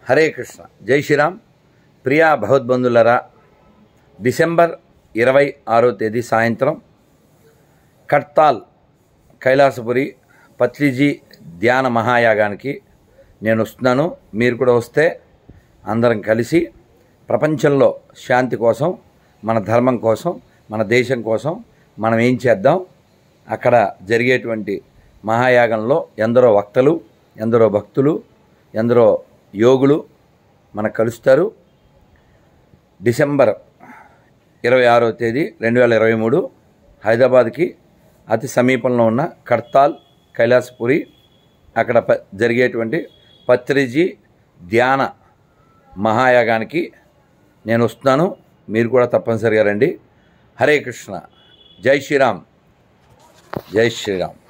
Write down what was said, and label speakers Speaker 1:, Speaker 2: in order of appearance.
Speaker 1: హరే కృష్ణ జై శ్రీరామ్ ప్రియా భగవద్బంధులరా డిసెంబర్ ఇరవై ఆరో తేదీ సాయంత్రం కడ్తాల్ కైలాసపురి పత్రిజీ ధ్యాన మహాయాగానికి నేను వస్తున్నాను మీరు కూడా వస్తే అందరం కలిసి ప్రపంచంలో శాంతి కోసం మన ధర్మం కోసం మన దేశం కోసం మనం ఏం చేద్దాం అక్కడ జరిగేటువంటి మహాయాగంలో ఎందరో వక్తలు ఎందరో భక్తులు ఎందరో యోగులు మనకు కలుస్తారు డిసెంబర్ ఇరవై ఆరో తేదీ రెండు వేల ఇరవై మూడు హైదరాబాద్కి అతి సమీపంలో ఉన్న కడ్తాల్ కైలాసపురి అక్కడ ప జరిగేటువంటి పత్రిజీ ధ్యాన మహాయాగానికి నేను వస్తున్నాను మీరు కూడా తప్పనిసరిగా రండి హరే కృష్ణ జై శ్రీరామ్ జై శ్రీరామ్